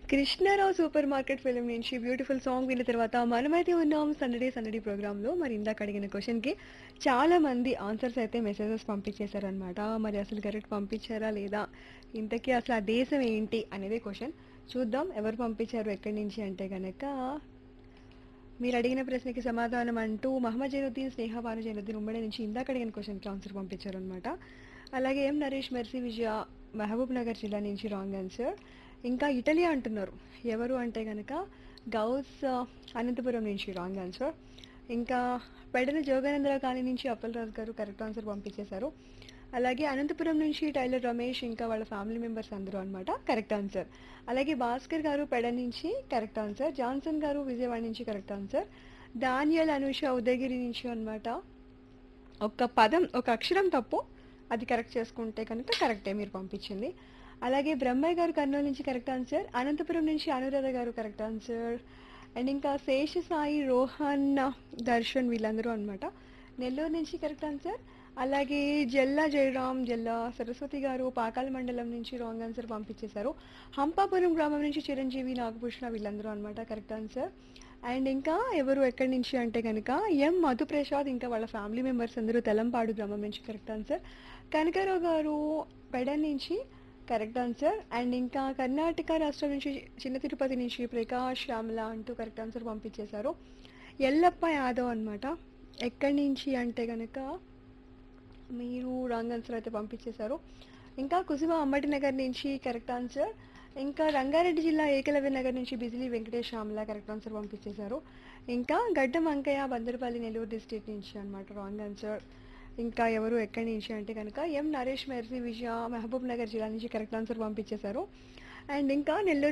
Krishnarao supermarket film నుంచి beautiful song విన్న తర్వాత మనమైతే ఉన్నాం సందడి సందడి ప్రోగ్రాంలో మరి ఇందాక అడిగిన క్వశ్చన్కి చాలా మంది ఆన్సర్స్ అయితే మెసేజెస్ పంపించేశారనమాట మరి అసలు కరెక్ట్ పంపించారా లేదా ఇంతకీ అసలు ఆ దేశం ఏంటి అనేది క్వశ్చన్ చూద్దాం ఎవరు పంపించారు ఎక్కడి నుంచి అంటే కనుక మీరు అడిగిన ప్రశ్నకి సమాధానం అంటూ మహమ్మద్ జైనుద్దీన్ స్నేహ భాను జైనుద్దీన్ ఉమ్మడి నుంచి ఇందాక అడిగిన క్వశ్చన్కి ఆన్సర్ పంపించారు అనమాట అలాగే ఎం నరేష్ మెర్సీ విజయ మహబూబ్ నగర్ జిల్లా నుంచి రాంగ్ ఆన్సర్ ఇంకా ఇటలీ అంటున్నారు ఎవరు అంటే కనుక గౌస్ ఆ, అనంతపురం నుంచి రాంగ్ ఆన్సర్ ఇంకా పెడన జోగానందరావు కాలనీ నుంచి అప్పలరాజు గారు కరెక్ట్ ఆన్సర్ పంపించేశారు అలాగే అనంతపురం నుంచి టైలర్ రమేష్ ఇంకా వాళ్ళ ఫ్యామిలీ మెంబర్స్ అందరూ అనమాట కరెక్ట్ ఆన్సర్ అలాగే భాస్కర్ గారు పెడ నుంచి కరెక్ట్ ఆన్సర్ జాన్సన్ గారు విజయవాడ నుంచి correct answer Daniel Anusha Udayagiri నుంచి అనమాట ఒక పదం ఒక అక్షరం తప్పు అది కరెక్ట్ చేసుకుంటే కనుక కరెక్టే మీరు పంపించింది అలాగే బ్రహ్మయ్య గారు కర్నూలు నుంచి కరెక్ట్ ఆన్సర్ అనంతపురం నుంచి అనురాధ గారు కరెక్ట్ ఆన్సర్ అండ్ ఇంకా శేష సాయి రోహన్ దర్శన్ వీళ్ళందరూ అనమాట నెల్లూరు నుంచి కరెక్ట్ ఆన్సర్ అలాగే జల్లా జయరామ్ జల్లా సరస్వతి గారు పాకాల మండలం నుంచి రాంగ్ ఆన్సర్ పంపించేశారు హంపాపురం గ్రామం నుంచి చిరంజీవి నాగభూషణ వీళ్ళందరూ అనమాట కరెక్ట్ ఆన్సర్ అండ్ ఇంకా ఎవరు ఎక్కడి నుంచి అంటే కనుక ఎం మధుప్రసాద్ ఇంకా వాళ్ళ ఫ్యామిలీ మెంబర్స్ అందరూ తెలంపాడు గ్రామం నుంచి కరెక్ట్ ఆన్సర్ కనకారావు గారు పెడ నుంచి కరెక్ట్ ఆన్సర్ అండ్ ఇంకా కర్ణాటక రాష్ట్రం నుంచి చిన్న తిరుపతి నుంచి ప్రకాష్ శ్యామల అంటూ కరెక్ట్ ఆన్సర్ పంపించేశారు ఎల్లప్ప యాదవ్ అనమాట ఎక్కడి నుంచి అంటే కనుక మీరు రాంగ్ ఆన్సర్ అయితే పంపించేశారు ఇంకా కుసుమ అంబటి నగర్ నుంచి కరెక్ట్ ఆన్సర్ ఇంకా రంగారెడ్డి జిల్లా ఏకలవ్య నగర్ నుంచి బిజిలీ వెంకటేష్ శ్యామల కరెక్ట్ ఆన్సర్ పంపించేశారు ఇంకా గడ్డం అంకయ్య బందరపల్లి నెల్లూరు డిస్ట్రిక్ట్ నుంచి అనమాట రాంగ్ ఆన్సర్ ఇంకా ఎవరు ఎక్కడి నుంచి అంటే కనుక ఎం నరేష్ మెర్సీ విజయ మహబూబ్ నగర్ జిల్లా నుంచి కరెక్ట్ ఆన్సర్ పంపించేశారు అండ్ ఇంకా నెల్లూరు